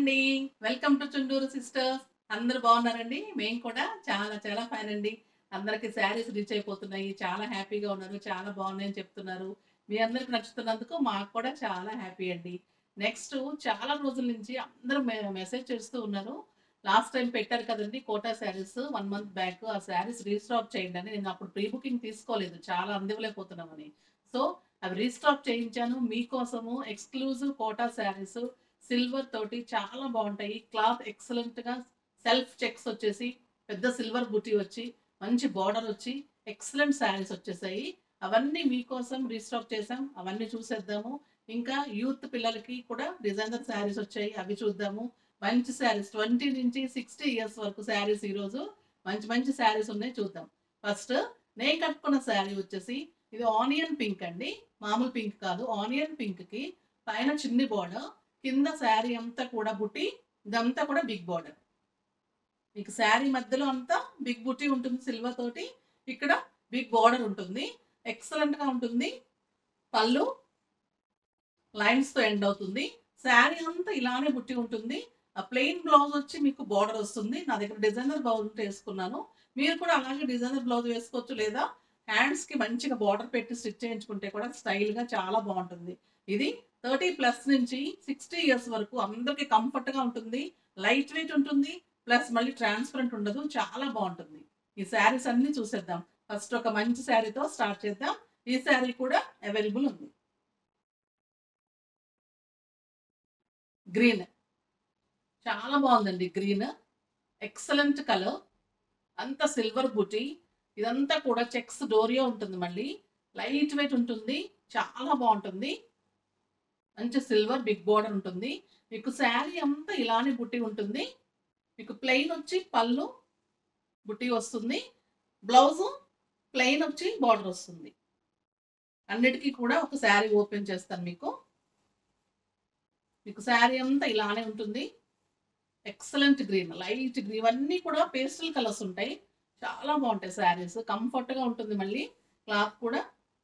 అండి welcome to Chunduru sisters అందరు బాగున్నారండి మేము కూడా చాలా చాలా ఫైన్ అండి అందరికి శారీస్ రీచ్ అయిపోతున్నాయి చాలా హ్యాపీగా ఉన్నారు చాలా బాగున్నాయని చెప్తున్నారు మీ అందరికి నచ్చుతున్నందుకు మాకు కూడా చాలా హ్యాపీ అండి నెక్స్ట్ చాలా రోజుల నుంచి అందరూ మెసేజ్ చేస్తూ ఉన్నారు లాస్ట్ టైం పెట్టారు కదండి Kota saris one month back ఆ శారీస్ రీస్టాక్ చేయండి అని నేను అప్పుడు ప్రీ బుకింగ్ తీసుకోలేదు చాలా అందివ్వలేకపోతున్నామని సో అవి రీస్టాక్ చేయించాను మీకోసము ఎక్స్క్లూజివ్ కోటా శారీస్ సిల్వర్ తోటి చాలా బాగుంటాయి క్లాత్ ఎక్సలెంట్ గా సెల్ఫ్ చెక్స్ వచ్చేసి పెద్ద సిల్వర్ బుటీ వచ్చి మంచి బార్డర్ వచ్చి ఎక్సలెంట్ శారీస్ వచ్చేసాయి అవన్నీ మీకోసం రీస్టాక్ చేసాం అవన్నీ చూసేద్దాము ఇంకా యూత్ పిల్లలకి కూడా డిజైనర్ శారీస్ వచ్చాయి అవి చూద్దాము మంచి శారీస్ ట్వంటీ నుంచి సిక్స్టీ ఇయర్స్ వరకు శారీస్ ఈరోజు మంచి మంచి శారీస్ ఉన్నాయి చూద్దాం ఫస్ట్ నేను కట్టుకున్న శారీ వచ్చేసి ఇది ఆనియన్ పింక్ అండి మామూలు పింక్ కాదు ఆనియన్ పింక్ కి పైన చిన్ని బార్డర్ కింద శారీ అంతా కూడా బుట్టి ఇదంతా కూడా బిగ్ బార్డర్ మీకు శారీ మధ్యలో అంతా బిగ్ బుట్టి ఉంటుంది సిల్వర్ తోటి ఇక్కడ బిగ్ బార్డర్ ఉంటుంది ఎక్సలెంట్ గా ఉంటుంది పళ్ళు లైన్స్ తో ఎండ్ అవుతుంది శారీ అంతా ఇలానే బుట్టి ఉంటుంది ఆ ప్లెయిన్ బ్లౌజ్ వచ్చి మీకు బార్డర్ వస్తుంది నా దగ్గర డిజైనర్ బ్లౌజ్ వేసుకున్నాను మీరు కూడా అలాగే డిజైనర్ బ్లౌజ్ వేసుకోవచ్చు లేదా హ్యాండ్స్ కి మంచిగా బార్డర్ పెట్టి స్టిచ్ చేయించుకుంటే కూడా స్టైల్ గా చాలా బాగుంటుంది ఇది థర్టీ ప్లస్ నుంచి సిక్స్టీ ఇయర్స్ వరకు అందరికి కంఫర్ట్ గా ఉంటుంది లైట్ వెయిట్ ఉంటుంది ప్లస్ మళ్ళీ ట్రాన్స్పరెంట్ ఉండదు చాలా బాగుంటుంది ఈ శారీస్ అన్ని చూసేద్దాం ఫస్ట్ ఒక మంచి శారీతో స్టార్ట్ చేద్దాం ఈ శారీ కూడా అవైలబుల్ ఉంది గ్రీన్ చాలా బాగుందండి గ్రీన్ ఎక్సలెంట్ కలర్ అంత సిల్వర్ బుటీ ఇదంతా కూడా చెక్స్ డోరియా ఉంటుంది మళ్ళీ లైట్ వెయిట్ ఉంటుంది చాలా బాగుంటుంది మంచి సిల్వర్ బిగ్ బార్డర్ ఉంటుంది మీకు శారీ అంతా ఇలానే బుట్టి ఉంటుంది మీకు ప్లెయిన్ వచ్చి పళ్ళు బుట్టి వస్తుంది బ్లౌజు ప్లెయిన్ వచ్చి బార్డర్ వస్తుంది అన్నిటికీ కూడా ఒక శారీ ఓపెన్ చేస్తాను మీకు మీకు శారీ అంతా ఇలానే ఉంటుంది ఎక్సలెంట్ గ్రీన్ లైట్ గ్రీన్ ఇవన్నీ కూడా పేస్టల్ కలర్స్ ఉంటాయి చాలా బాగుంటాయి శారీస్ కంఫర్ట్గా ఉంటుంది మళ్ళీ క్లాత్ కూడా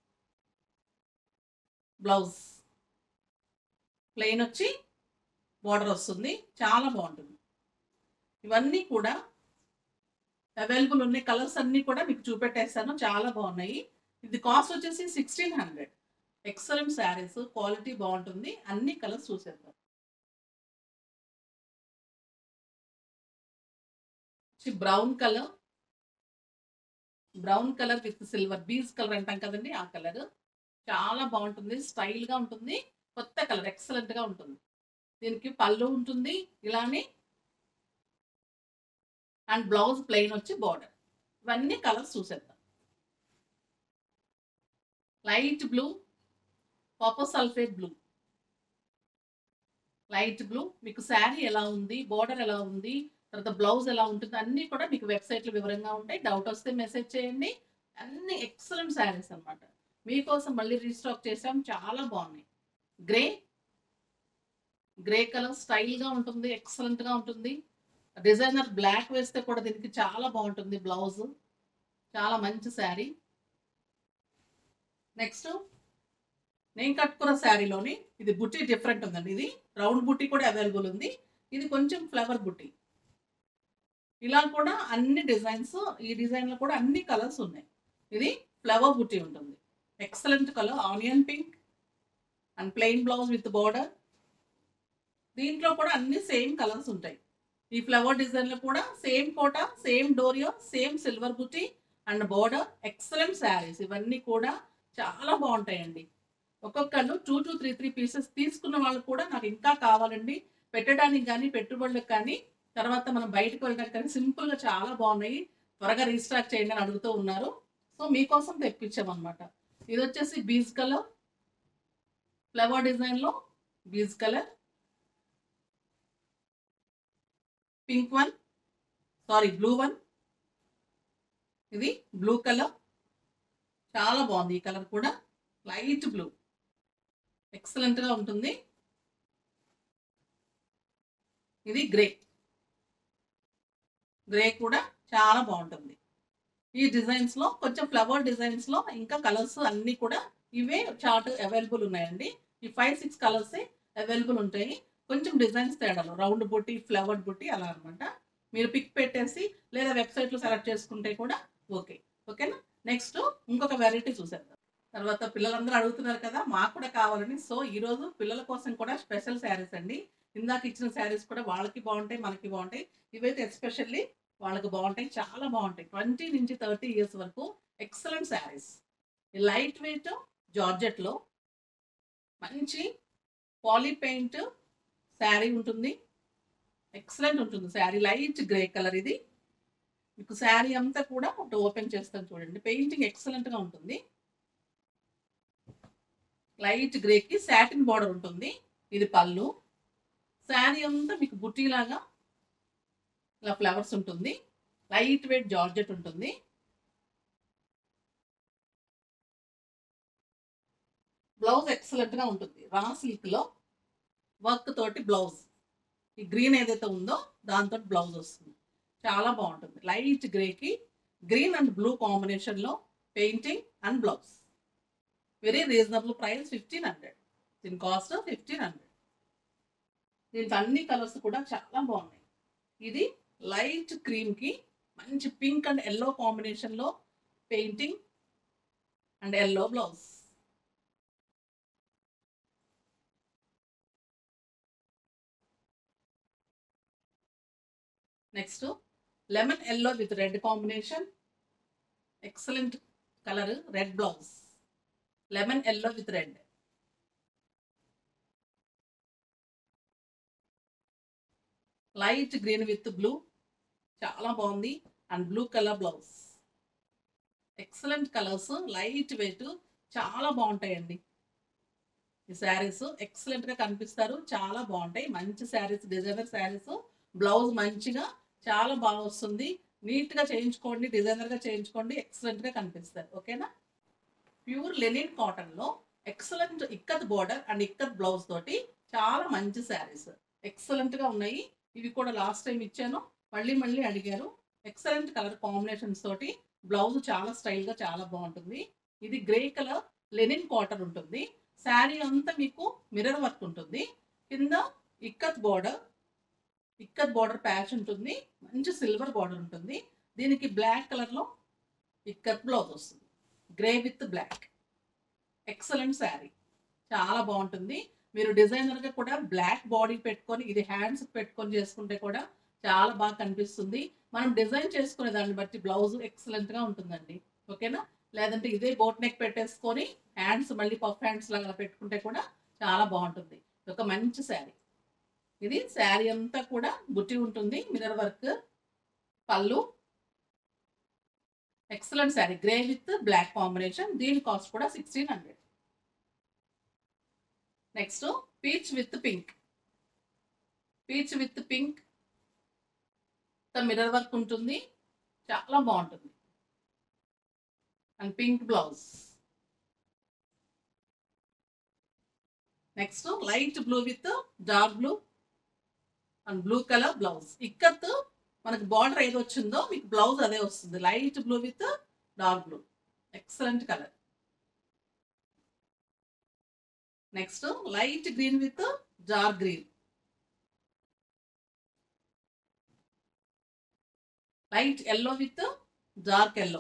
బ్లౌజ్ ప్లెయిన్ వచ్చి బార్డర్ వస్తుంది చాలా బాగుంటుంది ఇవన్నీ కూడా అవైలబుల్ ఉన్నాయి కలర్స్ అన్నీ కూడా మీకు చూపెట్టేస్తాను చాలా బాగున్నాయి ఇది కాస్ట్ వచ్చేసి sixteen hundred excellent saris quality బాగుంటుంది అన్ని కలర్స్ చూసేద్దాం brown colour brown colour with silver beige colour అంటాం కదండి ఆ కలర్ చాలా బాగుంటుంది స్టైల్గా ఉంటుంది కొత్త కలర్ ఎక్సలెంట్గా ఉంటుంది దీనికి పళ్ళు ఉంటుంది ఇలానే అండ్ బ్లౌజ్ ప్లెయిన్ వచ్చి బార్డర్ ఇవన్నీ కలర్స్ చూసేద్దాం light blue purple sulphate blue light blue మీకు శారీ ఎలా ఉంది బార్డర్ ఎలా ఉంది తర్వాత బ్లౌజ్ ఎలా ఉంటుంది అన్నీ కూడా మీకు వెబ్సైట్లో వివరంగా ఉంటాయి డౌట్ వస్తే మెసేజ్ చేయండి అన్ని ఎక్సలెంట్ శారీస్ అనమాట మీకోసం మళ్ళీ రీస్టాక్ చేసాం చాలా బాగున్నాయి గ్రే గ్రే కలర్ స్టైల్గా ఉంటుంది ఎక్సలెంట్గా ఉంటుంది డిజైనర్ బ్లాక్ వేస్తే కూడా దీనికి చాలా బాగుంటుంది బ్లౌజ్ చాలా మంచి శారీ నెక్స్ట్ నేను కట్టుకున్న శారీలోని ఇది బుట్టి డిఫరెంట్ ఉందండి ఇది రౌండ్ బుట్టి కూడా అవైలబుల్ ఉంది ఇది కొంచెం ఫ్లవర్ బుట్టి ఇలా కూడా అన్ని డిజైన్స్ ఈ డిజైన్లో కూడా అన్ని కలర్స్ ఉన్నాయి ఇది ఫ్లవర్ బుట్టి ఉంటుంది excellent colour onion pink and plain blouse with border దీంట్లో కూడా అన్ని సేమ్ కలర్స్ ఉంటాయి ఈ ఫ్లవర్ డిజైన్లో కూడా సేమ్ కోట సేమ్ డోరియో సేమ్ సిల్వర్ బుట్టి అండ్ బోర్డర్ ఎక్సలెంట్ శారీస్ ఇవన్నీ కూడా చాలా బాగుంటాయండి ఒక్కొక్కరు two two three three pieces తీసుకున్న వాళ్ళు కూడా నాకు ఇంకా కావాలండి పెట్టడానికి కానీ పెట్టుబడులకు కానీ తర్వాత మనం బయటకు వెళ్ళడానికి కానీ సింపుల్గా చాలా బాగున్నాయి త్వరగా రీస్టాక్ చేయండి అని అడుగుతూ ఉన్నారు సో మీకోసం తెప్పించామన్నమాట ఇది వచ్చేసి బీజ్ కలర్ ఫ్లవర్ డిజైన్లో beige colour pink one sorry blue one ఇది బ్లూ కలర్ చాలా బాగుంది ఈ కలర్ కూడా లైట్ బ్లూ ఎక్సలెంట్గా ఉంటుంది ఇది గ్రే గ్రే కూడా చాలా బాగుంటుంది ఈ డిజైన్స్లో కొంచెం ఫ్లవర్ డిజైన్స్లో ఇంకా కలర్స్ అన్నీ కూడా ఇవే చార్ట్ అవైలబుల్ ఉన్నాయండి ఈ ఫైవ్ సిక్స్ కలర్సే అవైలబుల్ ఉంటాయి కొంచెం డిజైన్స్ తేడాలు రౌండ్ బుట్టి ఫ్లవర్డ్ బుట్టి అలా అనమాట మీరు పిక్ పెట్టేసి లేదా వెబ్సైట్లో సెలెక్ట్ చేసుకుంటే కూడా ఓకే ఓకేనా నెక్స్ట్ ఇంకొక వెరైటీ చూసేద్దాం తర్వాత పిల్లలందరూ అడుగుతున్నారు కదా మాకు కూడా కావాలని సో ఈరోజు పిల్లల కోసం కూడా స్పెషల్ శారీస్ అండి ఇందాక ఇచ్చిన శారీస్ కూడా వాళ్ళకి బాగుంటాయి మనకి బాగుంటాయి ఇవైతే ఎస్పెషల్లీ వాళ్ళకి బాగుంటాయి చాలా బాగుంటాయి ట్వంటీ నుంచి థర్టీ ఇయర్స్ వరకు ఎక్సలెంట్ శారీస్ లైట్ వెయిట్ జార్జెట్లో మంచి పాలీ పెయింట్ శారీ ఉంటుంది ఎక్సలెంట్ ఉంటుంది శారీ లైట్ గ్రే కలర్ ఇది మీకు శారీ అంతా కూడా ఒకటి ఓపెన్ చేస్తాను చూడండి పెయింటింగ్ ఎక్సలెంట్గా ఉంటుంది లైట్ గ్రేకి సాటిన్ బార్డర్ ఉంటుంది ఇది పళ్ళు శారీ అంతా మీకు బుట్టీలాగా ఇలా ఫ్లవర్స్ ఉంటుంది లైట్ వెయిట్ జార్జెట్ ఉంటుంది బ్లౌజ్ ఎక్సలెంట్గా ఉంటుంది రా సిల్క్లో వర్క్ తోటి బ్లౌజ్ ఈ గ్రీన్ ఏదైతే ఉందో దాంతో బ్లౌజ్ వస్తుంది చాలా బాగుంటుంది లైట్ గ్రేకి గ్రీన్ అండ్ బ్లూ కాంబినేషన్లో painting and blouse very reasonable price fifteen hundred దీని కాస్ట్ ఫిఫ్టీన్ హండ్రెడ్ దీంట్లో అన్ని కలర్స్ కూడా చాలా బాగున్నాయి ఇది లైట్ క్రీమ్కి మంచి పింక్ అండ్ ఎల్లో కాంబినేషన్లో painting and yellow blouse next lemon yellow with red combination excellent colour red blouse lemon yellow with red light green with blue చాలా బాగుంది and blue colour blouse excellent colours light weight చాలా బాగుంటాయండి ఈ శారీస్ ఎక్సలెంట్గా కనిపిస్తారు చాలా బాగుంటాయి మంచి శారీస్ డిజైనర్ శారీస్ బ్లౌజ్ మంచిగా చాలా బాగా వస్తుంది నీట్గా చేయించుకోండి డిజైనర్గా చేయించుకోండి ఎక్సలెంట్గా కనిపిస్తారు ఓకేనా ప్యూర్ లెనిన్ కాటన్లో excellent ikat border and ikat blouse తోటి చాలా మంచి శారీస్ ఎక్సలెంట్గా ఉన్నాయి ఇవి కూడా లాస్ట్ టైం ఇచ్చాను మళ్ళీ మళ్ళీ అడిగారు ఎక్సలెంట్ కలర్ కాంబినేషన్స్ తోటి బ్లౌజ్ చాలా స్టైల్గా చాలా బాగుంటుంది ఇది గ్రే కలర్ లెనిన్ కాటన్ ఉంటుంది శారీ అంతా మీకు మిర్రర్ వర్క్ ఉంటుంది కింద ikat border ikat border patch ఉంటుంది మంచి సిల్వర్ బార్డర్ ఉంటుంది దీనికి బ్లాక్ కలర్లో ఇక్కత్ బ్లౌజ్ వస్తుంది grey with black excellent sari చాలా బాగుంటుంది మీరు డిజైనర్గా కూడా బ్లాక్ బాడీ పెట్టుకొని ఇది హ్యాండ్స్ పెట్టుకొని చేసుకుంటే కూడా చాలా బాగా కనిపిస్తుంది మనం డిజైన్ చేసుకునే దాన్ని బట్టి బ్లౌజ్ ఎక్సలెంట్గా ఉంటుందండి ఓకేనా లేదంటే ఇదే బోట్ నెక్ పెట్టేసుకొని హ్యాండ్స్ మళ్ళీ పఫ్ హ్యాండ్స్ లాగా పెట్టుకుంటే కూడా చాలా బాగుంటుంది ఒక మంచి శారీ ఇది శారీ అంతా కూడా బుట్టి ఉంటుంది మిరర్ వర్క్ పళ్ళు excellent sari grey with black combination దీని కాస్ట్ కూడా sixteen hundred next peach with pink peach with pink mirror work ఉంటుంది చాలా బాగుంటుంది and pink blouse next light blue with dark blue and blue colour blouse ikat మనకు border ఏది వచ్చిందో మీకు blouse అదే వస్తుంది light blue with dark blue excellent colour next light green with dark green light yellow with dark yellow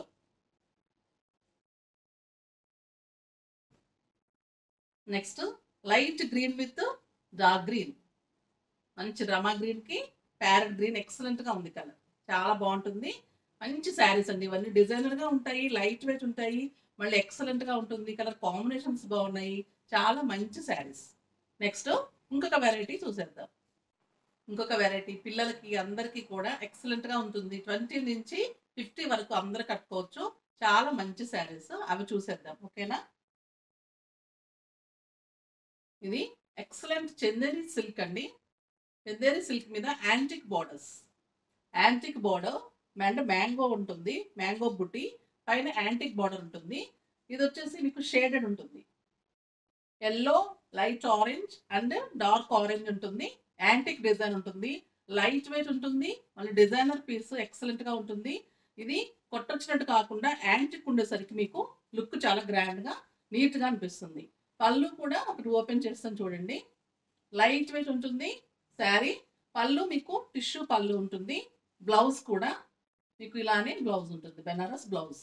next light green with dark green మంచి రమా గ్రీన్కి parrot green ఎక్సలెంట్గా ఉంది కలర్ చాలా బాగుంటుంది మంచి శారీస్ అండి ఇవన్నీ డిజైనర్గా ఉంటాయి లైట్ వెయిట్ ఉంటాయి మళ్ళీ ఎక్సలెంట్గా ఉంటుంది కలర్ కాంబినేషన్స్ బాగున్నాయి చాలా మంచి శారీస్ నెక్స్ట్ ఇంకొక వెరైటీ చూసేద్దాం ఇంకొక వెరైటీ పిల్లలకి అందరికీ కూడా ఎక్సలెంట్గా ఉంటుంది ట్వంటీ నుంచి ఫిఫ్టీ వరకు అందరు కట్టుకోవచ్చు చాలా మంచి శారీస్ అవి చూసేద్దాం ఓకేనా ఇది ఎక్సలెంట్ చందేరి సిల్క్ అండి చందేరి సిల్క్ మీద antique borders antique border and mango ఉంటుంది మ్యాంగో బుట్టి పైన యాంటిక్ బార్డర్ ఉంటుంది ఇది వచ్చేసి మీకు షేడెడ్ ఉంటుంది yellow light orange and dark orange ఉంటుంది యాంటిక్ డిజైన్ ఉంటుంది లైట్ వెయిట్ ఉంటుంది మళ్ళీ డిజైనర్ పీస్ ఎక్సలెంట్గా ఉంటుంది ఇది కొట్టొచ్చినట్టు కాకుండా యాంటిక్ ఉండేసరికి మీకు లుక్ చాలా గ్రాండ్గా నీట్గా అనిపిస్తుంది పళ్ళు కూడా ఒకటి ఓపెన్ చేస్తాను చూడండి లైట్ వెయిట్ ఉంటుంది శారీ పళ్ళు మీకు టిష్యూ పళ్ళు ఉంటుంది బ్లౌజ్ కూడా మీకు ఇలానే బ్లౌజ్ ఉంటుంది బెనారస్ బ్లౌజ్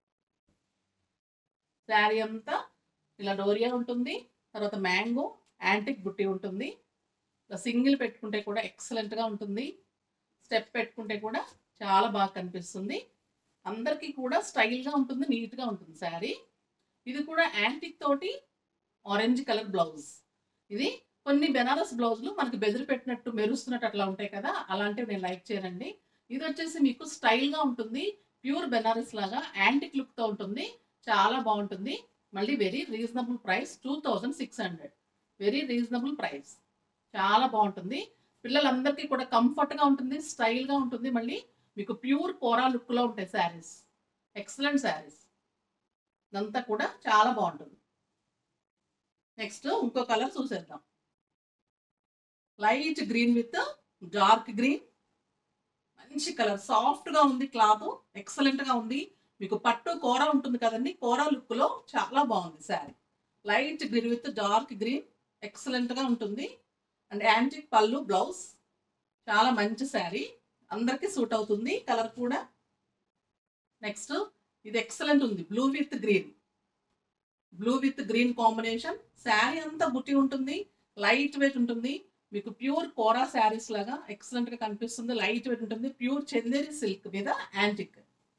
శారీ అంతా ఇలా డోరియా ఉంటుంది తర్వాత మ్యాంగో యాంటిక్ బుట్టి ఉంటుంది ఇలా సింగిల్ పెట్టుకుంటే కూడా ఎక్సలెంట్గా ఉంటుంది స్టెప్ పెట్టుకుంటే కూడా చాలా బాగా కనిపిస్తుంది అందరికీ కూడా స్టైల్గా ఉంటుంది నీట్గా ఉంటుంది శారీ ఇది కూడా యాంటిక్ తోటి ఆరెంజ్ కలర్ బ్లౌజ్ ఇది కొన్ని బెనారస్ బ్లౌజులు మనకి బెదిరి పెట్టినట్టు మెరుస్తున్నట్టు అట్లా ఉంటాయి కదా అలాంటివి నేను లైక్ చేయనండి ఇది వచ్చేసి మీకు స్టైల్గా ఉంటుంది ప్యూర్ బెనారస్ లాగా యాంటిక్ లుక్తో ఉంటుంది చాలా బాగుంటుంది మళ్ళీ very reasonable price two thousand six hundred very reasonable price చాలా బాగుంటుంది పిల్లలందరికీ కూడా కంఫర్ట్గా ఉంటుంది స్టైల్గా ఉంటుంది మళ్ళీ మీకు ప్యూర్ కోరా లుక్లో ఉంటాయి శారీస్ ఎక్సలెంట్ శారీస్ ఇదంతా కూడా చాలా బాగుంటుంది నెక్స్ట్ ఇంకో కలర్ చూసేద్దాం light green with dark green మంచి కలర్ సాఫ్ట్గా ఉంది క్లాత్ ఎక్సలెంట్గా ఉంది మీకు పట్టు కూర ఉంటుంది కదండి కూర లుక్లో చాలా బాగుంది sari light green with dark green ఎక్సలెంట్గా ఉంటుంది అండ్ యాంటిక్ పళ్ళు బ్లౌజ్ చాలా మంచి శారీ అందరికీ సూట్ అవుతుంది కలర్ కూడా నెక్స్ట్ ఇది ఎక్సలెంట్ ఉంది blue with green blue with green combination sari అంతా బుట్టి ఉంటుంది లైట్ వెయిట్ ఉంటుంది మీకు ప్యూర్ కోరా శారీస్ లాగా ఎక్సలెంట్ గా కనిపిస్తుంది లైట్ వెయిట్ ఉంటుంది ప్యూర్ చందేరి సిల్క్ మీద యాంటిక్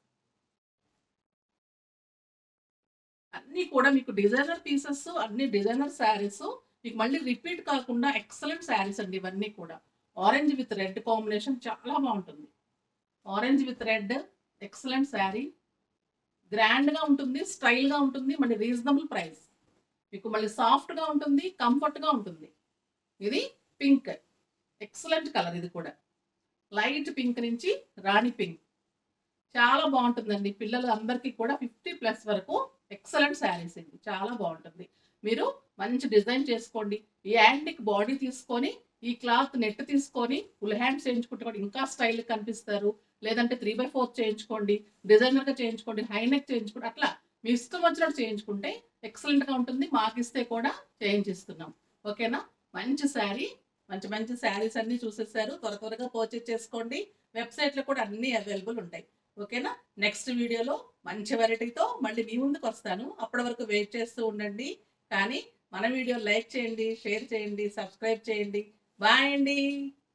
అన్ని కూడా మీకు డిజైనర్ పీసెస్ అన్ని డిజైనర్ శారీస్ మీకు మళ్ళీ రిపీట్ కాకుండా ఎక్సలెంట్ శారీస్ అండి ఇవన్నీ కూడా ఆరెంజ్ విత్ రెడ్ కాంబినేషన్ చాలా బాగుంటుంది orange with red excellent sari గ్రాండ్గా ఉంటుంది స్టైల్గా ఉంటుంది మళ్ళీ రీజనబుల్ ప్రైస్ మీకు మళ్ళీ సాఫ్ట్గా ఉంటుంది కంఫర్ట్గా ఉంటుంది ఇది పింక్ ఎక్సలెంట్ కలర్ ఇది కూడా లైట్ పింక్ నుంచి రాణి పింక్ చాలా బాగుంటుందండి పిల్లలు అందరికీ కూడా ఫిఫ్టీ ప్లస్ వరకు ఎక్సలెంట్ శారీస్ ఇది చాలా బాగుంటుంది మీరు మంచి డిజైన్ చేసుకోండి ఈ యాంటిక్ బాడీ తీసుకొని ఈ క్లాత్ నెట్ తీసుకొని ఫుల్ హ్యాండ్స్ చేయించుకుంటే కూడా ఇంకా స్టైల్ కనిపిస్తారు లేదంటే త్రీ బై ఫోర్ చేయించుకోండి డిజైనర్గా చేయించుకోండి హై నెక్ చేయించుకోండి అట్లా మీ ఇష్టం వచ్చినట్టు చేయించుకుంటే ఎక్సలెంట్గా ఉంటుంది మాకు ఇస్తే కూడా చేయించిస్తున్నాం ఓకేనా మంచి శారీ మంచి మంచి శారీస్ అన్నీ చూసేసారు త్వర త్వరగా పర్చేజ్ చేసుకోండి వెబ్సైట్లో కూడా అన్నీ అవైలబుల్ ఉంటాయి ఓకేనా నెక్స్ట్ వీడియోలో మంచి వెరైటీతో మళ్ళీ మీ ముందుకు వస్తాను అప్పటి వరకు వెయిట్ చేస్తూ ఉండండి కానీ మన వీడియో లైక్ చేయండి షేర్ చేయండి సబ్స్క్రైబ్ చేయండి బాయ్ అండి